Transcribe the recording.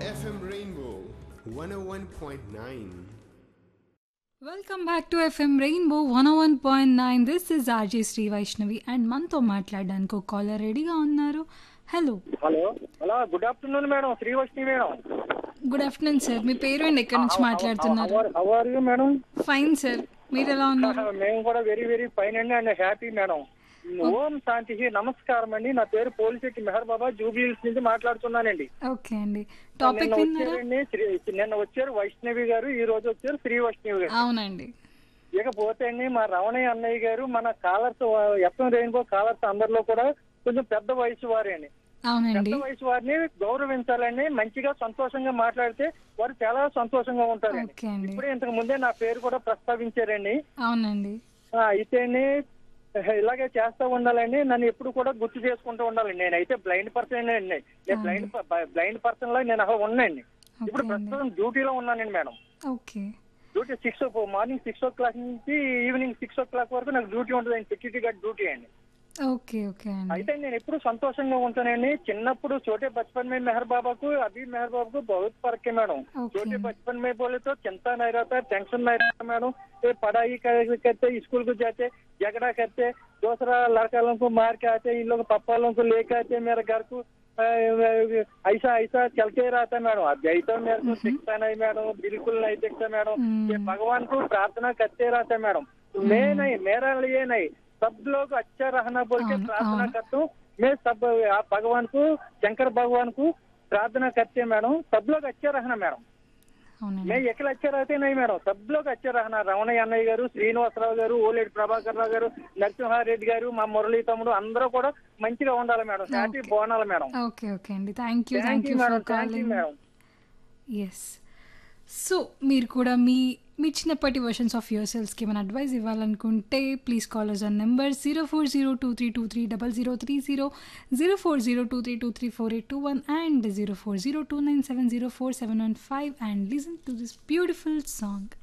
FM Rainbow 101.9. Welcome back to FM rainbow one one point nine this is RJ Shri Vaishnavi and మనతో మాట్లాడడానికి ఒక caller రెడీగా ఉన్నారు hello hello hello good afternoon madam Srivashni madam good afternoon sir మీ పేరు and ఎక్కడి నుంచి మాట్లాడుతున్నారు how are you madam fine sir మీరు ఎలా ఉన్నారు మేము కూడా వెరీ వెరీ ఫైన్ అండి అండ్ హ్యాపీ మేడం ఓం శాంతి నమస్కారం అండి నా పేరు పోలిశెట్టి మెహర్ బాబా జూబ్లీహిల్స్ నుంచి మాట్లాడుతున్నానండి ఓకే అండి టాపిక్ నిన్న విన్నారా వచ్చారండి శ్రీ- నిన్న వచ్చారు వైష్ణవి గారు ఈ రోజు వచ్చారు శ్రీ వైష్ణవి గారు అవునండి ఇకపోతే అండి మా రమణయ్య అన్నయ్య గారు మన కాలర్స్ ఎఫ్ఎం రెయిన్బో కాలర్స్ అందరిలో కూడా కొంచెం పెద్ద వయసు వారే అండి అవునండి పెద్ద వయసు వారిని గౌరవించాలని మంచిగా సంతోషంగా మాట్లాడితే వారు చాలా సంతోషంగా ఉంటారండి ఓకే అండి ఇప్పుడే ఇంతకు ముందే నా పేరు కూడా ప్రస్తావించారండి అవునండి ఆ, అయితే అండి, ఇలాగే చేస్తా ఉండాలండి నన్ను ఎప్పుడు కూడా గుర్తు చేసుకుంటూ ఉండాలండి నేనైతే బ్లైండ్ పర్సన్ అండి నేను బ్లైండ్ బ్లైండ్ పర్సన్ లా నేను అలా ఉన్నాయండి ఇప్పుడు ఓకే అండి ప్రస్తుతం డ్యూటీలో ఉన్నానండి madam okay duty six morning six o'clock నుంచి ఈవినింగ్ సిక్స్ ఓ క్లాక్ వరకు నాకు డ్యూటీ ఉంటుందండి సెక్యూరిటీ గార్డ్ డ్యూటీ అండి ఓకే ఓకే అండి అయితే నేను ఎప్పుడు సంతోషంగా ఉంటానండి చిన్నప్పుడు छोटे बचपन में मेहर बाबा को अभी मेहर बाबा को बहुत फर्क है मैडम Okay. छोटे बचपन में बोले तो चिंता नहीं रहता टेंशन नहीं रहता मैडम ये पढ़ाई कर- करते स्कूल को जाते झगड़ा करते दूसरा लड़का लोगों को मार के आते इन लोग पापा लोगों को लेके आते मेरे घर को अ, ऐसा ऐसा चलते रहता मैडम अब यही तो मेरे को दिखता नहीं मैडम बिल्कुल नहीं दिखता मैडम हम्म। ये भगवान को प्रार्थना करते रहते मैडम मैं नहीं मेरा लिए नहीं सब लोग अच्छा रहना बोल के हाँ, प्रार्थना हाँ। करता हूँ मैं सब आप भगवान को शंकर भगवान को प्रार्थना करते हैं मैडम सब लोग अच्छा रहना मैडम అవునండి मैं अकेला अच्छा रहते नहीं मैडम सब लोग अच्छा रहना రమణయ్య అన్నయ్య గారు శ్రీనివాసరావు గారు ఓలేటి ప్రభాకర్ రావు గారు నరసింహారెడ్డి గారు మా మురళీ తమ్ముడు అందరూ కూడా మంచిగా ఉండాలి మేడం హ్యాపీ బాగుండాలి మేడం ఓకే ఓకే అండి thank you thank thank you you madam for thank you calling madam yes so మీరు కూడా మీ మీ చిన్నప్పటి వర్షన్స్ ఆఫ్ యువర్ సెల్స్కి ఏమైనా అడ్వైస్ ఇవ్వాలనుకుంటే please call us on number zero four zero two three two three double zero three zero zero four zero two three two three four eight two one and zero four zero two nine seven zero four seven one five and listen to this beautiful song